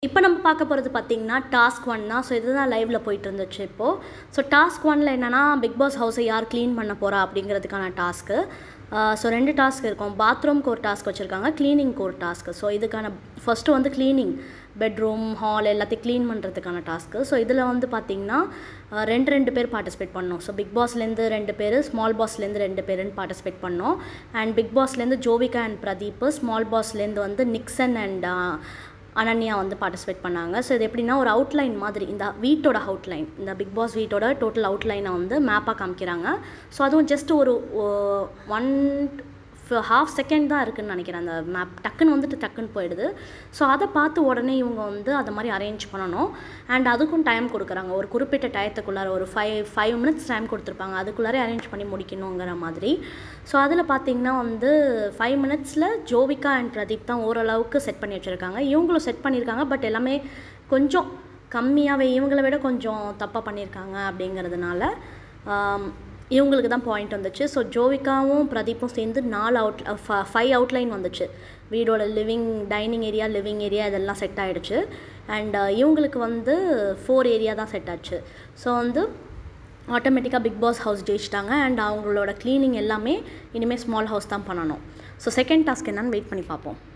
இப்போ நம்ம பார்க்க போகிறது பார்த்தீங்கன்னா டாஸ்க் ஒன் தான் ஸோ இதுதான் லைவில் போயிட்டு இருந்துச்சு இப்போது ஸோ டாஸ்க் ஒனில் என்னென்னா பிக் பாஸ் ஹவுஸை யார் க்ளீன் பண்ண போகிறா அப்படிங்கிறதுக்கான டாஸ்க்கு ஸோ ரெண்டு டாஸ்க் இருக்கும் பாத்ரூம்க்கு ஒரு டாஸ்க் வச்சுருக்காங்க க்ளீனிங்க்கு ஒரு டாஸ்க்கு ஸோ இதுக்கான ஃபஸ்ட்டு வந்து க்ளீனிங் பெட்ரூம் ஹால் எல்லாத்தையும் க்ளீன் பண்ணுறதுக்கான டாஸ்க்கு ஸோ இதில் வந்து பார்த்திங்கன்னா அஹ், ரெண்டு ரெண்டு பேர் பார்ட்டிசிபேட் பண்ணோம் ஸோ பிக் பாஸ்லேருந்து ரெண்டு பேர் ஸ்மால் பாஸ்லேருந்து ரெண்டு பேருன்னு பார்ட்டிசிபேட் பண்ணோம் அண்ட் பிக் பாஸ்லேருந்து ஜோவிகா அண்ட் பிரதீப் ஸ்மால் பாஸ்லேருந்து வந்து நிக்சன் அண்ட் அனன்யா வந்து பார்ட்டிசிபேட் பண்ணாங்க ஸோ இது எப்படின்னா ஒரு அவுட்லைன் மாதிரி இந்த வீட்டோட அவுட்லைன் இந்த பிக் பாஸ் வீட்டோட டோட்டல் அவுட்லைனை வந்து மேப்பாக காமிக்கிறாங்க ஸோ அதுவும் ஜஸ்ட் ஒரு ஒன் ஹாஃப் செகண்ட் தான் இருக்குன்னு நினைக்கிறேன் அந்த மேப் டக்குன்னு வந்துட்டு டக்குன்னு போயிடுது ஸோ அதை பார்த்து உடனே இவங்க வந்து அதை மாதிரி அரேஞ்ச் பண்ணணும் அண்ட் அதுக்கும் டைம் கொடுக்குறாங்க ஒரு குறிப்பிட்ட டயத்துக்குள்ளார ஒரு ஃபைவ் ஃபைவ் மினிட்ஸ் டைம் கொடுத்துருப்பாங்க அதுக்குள்ளாரே அரேஞ்ச் பண்ணி முடிக்கணுங்கிற மாதிரி ஸோ அதில் பார்த்தீங்கன்னா வந்து ஃபைவ் மினிட்ஸில் ஜோவிகா அண்ட் பிரதீப் தான் ஓரளவுக்கு செட் பண்ணி வச்சுருக்காங்க இவங்களும் செட் பண்ணியிருக்காங்க பட் எல்லாமே கொஞ்சம் கம்மியாகவே இவங்களை விட கொஞ்சம் தப்பாக பண்ணியிருக்காங்க அப்படிங்கிறதுனால ஆம், இவங்களுக்கு தான் பாயிண்ட் வந்துச்சு ஸோ ஜோவிகாவும் பிரதீப்பும் சேர்ந்து நாலு அவுட் ஃபைவ் அவுட்லைன் வந்துச்சு வீடோட living dining area living area இதெல்லாம் செட் ஆகிடுச்சு அண்ட் இவங்களுக்கு வந்து ஃபோர் ஏரியா தான் செட் ஆச்சு ஸோ வந்து ஆட்டோமேட்டிக்காக பிக் பாஸ் ஹவுஸ் ஜெயிச்சிட்டாங்க அண்ட் அவங்களோட க்ளீனிங் எல்லாமே இனிமேல் ஸ்மால் ஹவுஸ் தான் பண்ணணும் ஸோ செகண்ட் டாஸ்க் என்னன்னு வெயிட் பண்ணி பார்ப்போம்